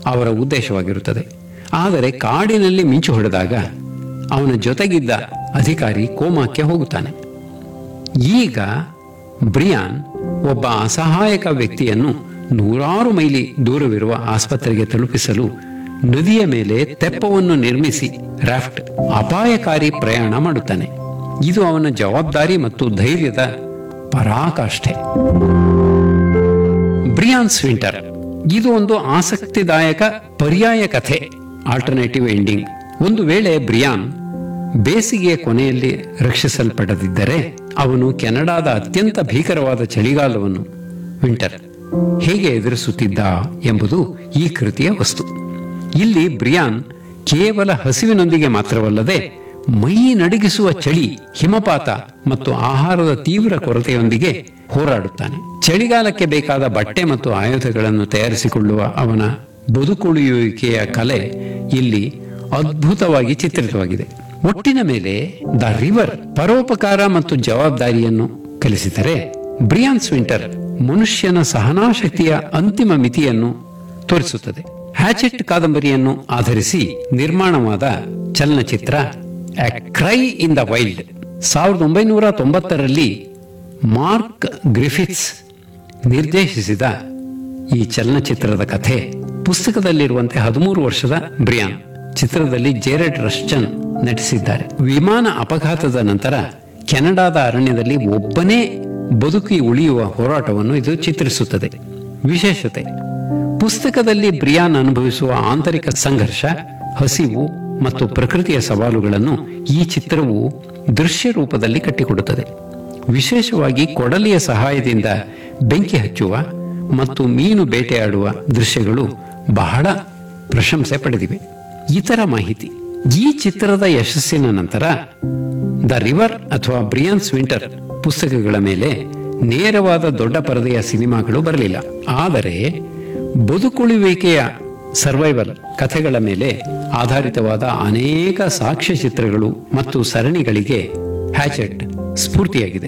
ಅವರ ಉದ್ದೇಶವಾಗಿರುತ್ತದೆ ಆದರೆ ಕಾಡಿನಲ್ಲಿ ಮಿಂಚು ಹೊಡೆದಾಗ ಅವನ ಜೊತೆಗಿದ್ದ ಅಧಿಕಾರಿ ಕೋಮಾಕ್ಕೆ ಹೋಗುತ್ತಾನೆ ಈಗ ಬ್ರಿಯಾನ್ ಒಬ್ಬ ಅಸಹಾಯಕ ವ್ಯಕ್ತಿಯನ್ನು ನೂರಾರು ಮೈಲಿ ದೂರವಿರುವ ಆಸ್ಪತ್ರೆಗೆ ತಲುಪಿಸಲು ನದಿಯ ಮೇಲೆ ತೆಪ್ಪವನ್ನು ನಿರ್ಮಿಸಿ ರಾಫ್ಟ್ ಅಪಾಯಕಾರಿ ಪ್ರಯಾಣ ಮಾಡುತ್ತಾನೆ ಇದು ಅವನ ಜವಾಬ್ದಾರಿ ಮತ್ತು ಧೈರ್ಯದ ಪರಾಕಾಷ್ಠೆ ಬ್ರಿಯಾನ್ ಸ್ವಿಂಟರ್ ಇದು ಒಂದು ಆಸಕ್ತಿದಾಯಕ ಪರ್ಯಾಯ ಕಥೆ ಆಲ್ಟರ್ನೇಟಿವ್ ಎಂಡಿಂಗ್ ಒಂದು ವೇಳೆ ಬ್ರಿಯಾನ್ ಬೇಸಿಗೆಯ ಕೊನೆಯಲ್ಲಿ ರಕ್ಷಿಸಲ್ಪಡದಿದ್ದರೆ ಅವನು ಕೆನಡಾದ ಅತ್ಯಂತ ಭೀಕರವಾದ ಚಳಿಗಾಲವನ್ನು ವಿಂಟರ್ ಹೇಗೆ ಎದುರಿಸುತ್ತಿದ್ದ ಎಂಬುದು ಈ ಕೃತಿಯ ವಸ್ತು ಇಲ್ಲಿ ಬ್ರಿಯಾನ್ ಕೇವಲ ಹಸಿವಿನೊಂದಿಗೆ ಮಾತ್ರವಲ್ಲದೆ ಮೈ ನಡುಗಿಸುವ ಚಳಿ ಹಿಮಪಾತ ಮತ್ತು ಆಹಾರದ ತೀವ್ರ ಕೊರತೆಯೊಂದಿಗೆ ಹೋರಾಡುತ್ತಾನೆ ಚಳಿಗಾಲಕ್ಕೆ ಬೇಕಾದ ಬಟ್ಟೆ ಮತ್ತು ಆಯುಧಗಳನ್ನು ತಯಾರಿಸಿಕೊಳ್ಳುವ ಅವನ ಬದುಕುಳಿಯುವಿಕೆಯ ಕಲೆ ಇಲ್ಲಿ ಅದ್ಭುತವಾಗಿ ಚಿತ್ರಿತವಾಗಿದೆ ಒಟ್ಟಿನ ಮೇಲೆ ದ ರಿವರ್ ಪರೋಪಕಾರ ಮತ್ತು ಜವಾಬ್ದಾರಿಯನ್ನು ಕಲಿಸಿದರೆ ಬ್ರಿಯಾನ್ ಸ್ವಿಂಟರ್ ಮನುಷ್ಯನ ಸಹನಾಶಕ್ತಿಯ ಅಂತಿಮ ಮಿತಿಯನ್ನು ತೋರಿಸುತ್ತದೆ ಹ್ಯಾಚೆಟ್ ಕಾದಂಬರಿಯನ್ನು ಆಧರಿಸಿ ನಿರ್ಮಾಣವಾದ ಚಲನಚಿತ್ರ a cry in the wild ಸಾವಿರದ ಒಂಬೈನೂರ ತೊಂಬತ್ತರಲ್ಲಿ ಮಾರ್ಕ್ ಗ್ರಿಫಿತ್ಸ್ ನಿರ್ದೇಶಿಸಿದ ಈ ಚಲನಚಿತ್ರದ ಕಥೆ ಪುಸ್ತಕದಲ್ಲಿರುವಂತೆ ಹದಿಮೂರು ವರ್ಷದ ಬ್ರಿಯಾನ್ ಚಿತ್ರದಲ್ಲಿ ಜೇರೆಡ್ ರಶ್ಚನ್ ನಟಿಸಿದ್ದಾರೆ ವಿಮಾನ ಅಪಘಾತದ ನಂತರ ಕೆನಡಾದ ಅರಣ್ಯದಲ್ಲಿ ಒಬ್ಬನೇ ಬದುಕಿ ಉಳಿಯುವ ಹೋರಾಟವನ್ನು ಇದು ಚಿತ್ರಿಸುತ್ತದೆ ವಿಶೇಷತೆ ಪುಸ್ತಕದಲ್ಲಿ ಬ್ರಿಯಾನ್ ಅನುಭವಿಸುವ ಆಂತರಿಕ ಸಂಘರ್ಷ ಹಸಿವು ಮತ್ತು ಪ್ರಕೃತಿಯ ಸವಾಲುಗಳನ್ನು ಈ ಚಿತ್ರವು ದೃಶ್ಯ ರೂಪದಲ್ಲಿ ಕಟ್ಟಿಕೊಡುತ್ತದೆ ವಿಶೇಷವಾಗಿ ಕೊಡಲಿಯ ಸಹಾಯದಿಂದ ಬೆಂಕಿ ಹಚ್ಚುವ ಮತ್ತು ಮೀನು ಬೇಟೆಯಾಡುವ ದೃಶ್ಯಗಳು ಬಹಳ ಪ್ರಶಂಸೆ ಪಡೆದಿವೆ ಇತರ ಮಾಹಿತಿ ಈ ಚಿತ್ರದ ಯಶಸ್ಸಿನ ನಂತರ ದ ರಿವರ್ ಅಥವಾ ಬ್ರಿಯಾನ್ಸ್ ವಿಂಟರ್ ಪುಸ್ತಕಗಳ ಮೇಲೆ ನೇರವಾದ ದೊಡ್ಡ ಪರದೆಯ ಸಿನಿಮಾಗಳು ಬರಲಿಲ್ಲ ಆದರೆ ಬದುಕುಳಿಯುವಿಕೆಯ ಸರ್ವೈವಲ್ ಕಥೆಗಳ ಮೇಲೆ ಆಧಾರಿತವಾದ ಅನೇಕ ಸಾಕ್ಷ್ಯ ಚಿತ್ರಗಳು ಮತ್ತು ಸರಣಿಗಳಿಗೆ ಹ್ಯಾಚೆಟ್ ಸ್ಫೂರ್ತಿಯಾಗಿದೆ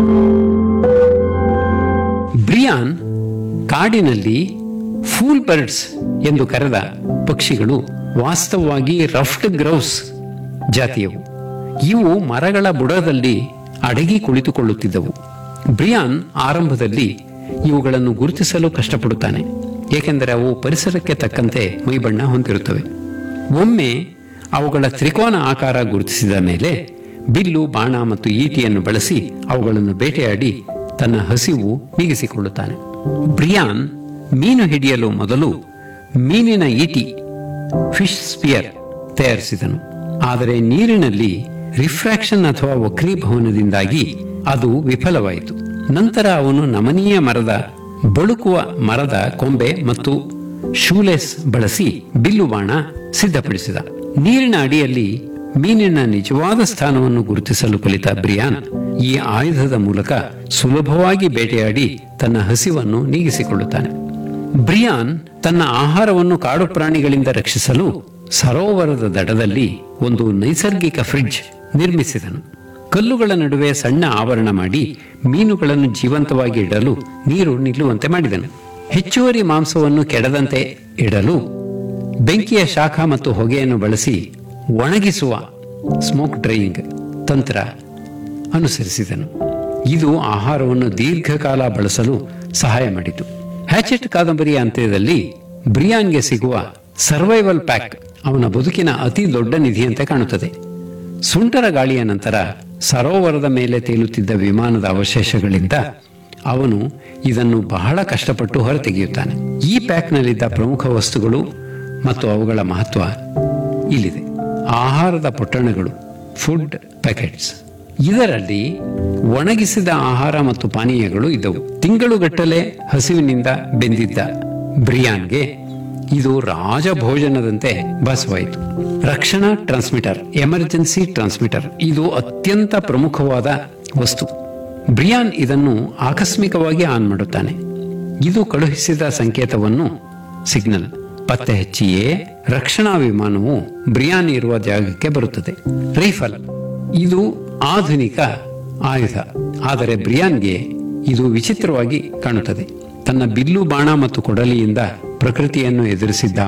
ಬ್ರಿಯಾನ್ ಕಾಡಿನಲ್ಲಿ ಫೂಲ್ ಬರ್ಡ್ಸ್ ಎಂದು ಕರೆದ ಪಕ್ಷಿಗಳು ವಾಸ್ತವವಾಗಿ ರಫ್ಟ್ ಗ್ರೌಸ್ ಜಾತಿಯವು ಇವು ಮರಗಳ ಬುಡದಲ್ಲಿ ಅಡಗಿ ಕುಳಿತುಕೊಳ್ಳುತ್ತಿದ್ದವು ಬ್ರಿಯಾನ್ ಆರಂಭದಲ್ಲಿ ಇವುಗಳನ್ನು ಗುರುತಿಸಲು ಕಷ್ಟಪಡುತ್ತಾನೆ ಏಕೆಂದರೆ ಅವು ಪರಿಸರಕ್ಕೆ ತಕ್ಕಂತೆ ಮೈಬಣ್ಣ ಹೊಂದಿರುತ್ತವೆ ಒಮ್ಮೆ ಅವುಗಳ ತ್ರಿಕೋನ ಆಕಾರ ಗುರುತಿಸಿದ ಮೇಲೆ ಬಿಲ್ಲು ಬಾಣ ಮತ್ತು ಈಟಿಯನ್ನು ಬಳಸಿ ಅವುಗಳನ್ನು ಬೇಟೆಯಾಡಿ ತನ್ನ ಹಸಿವು ನೀಗಿಸಿಕೊಳ್ಳುತ್ತಾನೆ ಬ್ರಿಯಾನ್ ಮೀನು ಹಿಡಿಯಲು ಮೊದಲು ಮೀನಿನ ಈಟಿ ಫಿಶ್ ಸ್ಪಿಯರ್ ತಯಾರಿಸಿದನು ಆದರೆ ನೀರಿನಲ್ಲಿ ರಿಫ್ರಾಕ್ಷನ್ ಅಥವಾ ವಕ್ರೀಭವನದಿಂದಾಗಿ ಅದು ವಿಫಲವಾಯಿತು ನಂತರ ಅವನು ನಮನೀಯ ಮರದ ಬಳುಕುವ ಮರದ ಕೊಂಬೆ ಮತ್ತು ಶೂಲೆಸ್ ಬಳಸಿ ಬಿಲ್ಲು ಬಾಣ ಸಿದ್ಧಪಡಿಸಿದ ನೀರಿನ ಅಡಿಯಲ್ಲಿ ಮೀನಿನ ನಿಜವಾದ ಸ್ಥಾನವನ್ನು ಗುರುತಿಸಲು ಕಲಿತ ಬ್ರಿಯಾನ್ ಈ ಆಯುಧದ ಮೂಲಕ ಸುಲಭವಾಗಿ ಬೇಟೆಯಾಡಿ ತನ್ನ ಹಸಿವನ್ನು ನೀಗಿಸಿಕೊಳ್ಳುತ್ತಾನೆ ಬ್ರಿಯಾನ್ ತನ್ನ ಆಹಾರವನ್ನು ಕಾಡು ಪ್ರಾಣಿಗಳಿಂದ ರಕ್ಷಿಸಲು ಸರೋವರದ ದಡದಲ್ಲಿ ಒಂದು ನೈಸರ್ಗಿಕ ಫ್ರಿಡ್ಜ್ ನಿರ್ಮಿಸಿದನು ಕಲ್ಲುಗಳ ನಡುವೆ ಸಣ್ಣ ಆವರಣ ಮಾಡಿ ಮೀನುಗಳನ್ನು ಜೀವಂತವಾಗಿ ಇಡಲು ನೀರು ನಿಲ್ಲುವಂತೆ ಮಾಡಿದನು ಹೆಚ್ಚುವರಿ ಮಾಂಸವನ್ನು ಕೆಡದಂತೆ ಇಡಲು ಬೆಂಕಿಯ ಶಾಖ ಮತ್ತು ಹೊಗೆಯನ್ನು ಬಳಸಿ ಒಣಗಿಸುವ ಸ್ಮೋಕ್ ಡ್ರೈಯಿಂಗ್ ತಂತ್ರ ಅನುಸರಿಸಿದನು ಇದು ಆಹಾರವನ್ನು ದೀರ್ಘಕಾಲ ಬಳಸಲು ಸಹಾಯ ಮಾಡಿತು ಹ್ಯಾಚೆಟ್ ಕಾದಂಬರಿಯ ಅಂತ್ಯದಲ್ಲಿ ಬ್ರಿಯಾನ್ಗೆ ಸಿಗುವ ಸರ್ವೈವಲ್ ಪ್ಯಾಕ್ ಅವನ ಬದುಕಿನ ಅತಿ ದೊಡ್ಡ ನಿಧಿಯಂತೆ ಕಾಣುತ್ತದೆ ಸುಂಟರ ಗಾಳಿಯ ನಂತರ ಸರೋವರದ ಮೇಲೆ ತೇಲುತ್ತಿದ್ದ ವಿಮಾನದ ಅವಶೇಷಗಳಿಂದ ಅವನು ಇದನ್ನು ಬಹಳ ಕಷ್ಟಪಟ್ಟು ಹೊರತೆಗೆಯುತ್ತಾನೆ ಈ ಪ್ಯಾಕ್ನಲ್ಲಿದ್ದ ಪ್ರಮುಖ ವಸ್ತುಗಳು ಮತ್ತು ಅವುಗಳ ಮಹತ್ವ ಇಲ್ಲಿದೆ ಆಹಾರದ ಪೊಟ್ಟಣಗಳು ಫುಡ್ ಪ್ಯಾಕೆಟ್ಸ್ ಇದರಲ್ಲಿ ಒಣಗಿಸಿದ ಆಹಾರ ಮತ್ತು ಪಾನೀಯಗಳು ಇದ್ದವು ತಿಂಗಳುಗಟ್ಟಲೆ ಹಸಿವಿನಿಂದ ಬೆಂದಿದ್ದ ಬ್ರಿಯಾನ್ಗೆ ಇದು ರಾಜಭೋಜನದಂತೆ ಭಾಸವಾಯಿತು ರಕ್ಷಣಾ ಟ್ರಾನ್ಸ್ಮಿಟರ್ ಎಮರ್ಜೆನ್ಸಿ ಟ್ರಾನ್ಸ್ಮಿಟರ್ ಇದು ಅತ್ಯಂತ ಪ್ರಮುಖವಾದ ವಸ್ತು ಬ್ರಿಯಾನ್ ಇದನ್ನು ಆಕಸ್ಮಿಕವಾಗಿ ಆನ್ ಮಾಡುತ್ತಾನೆ ಇದು ಕಳುಹಿಸಿದ ಸಂಕೇತವನ್ನು ಸಿಗ್ನಲ್ ಪತ್ತೆ ಹಚ್ಚಿಯೇ ರಕ್ಷಣಾ ವಿಮಾನವು ಬ್ರಿಯಾನ್ ಇರುವ ಜಾಗಕ್ಕೆ ಬರುತ್ತದೆ ರೈಫಲ್ ಇದು ಆಧುನಿಕ ಆಯುಧ ಆದರೆ ಬ್ರಿಯಾನ್ಗೆ ಇದು ವಿಚಿತ್ರವಾಗಿ ಕಾಣುತ್ತದೆ ತನ್ನ ಬಿಲ್ಲು ಬಾಣ ಮತ್ತು ಕೊಡಲಿಯಿಂದ ಪ್ರಕೃತಿಯನ್ನು ಎದುರಿಸಿದ್ದ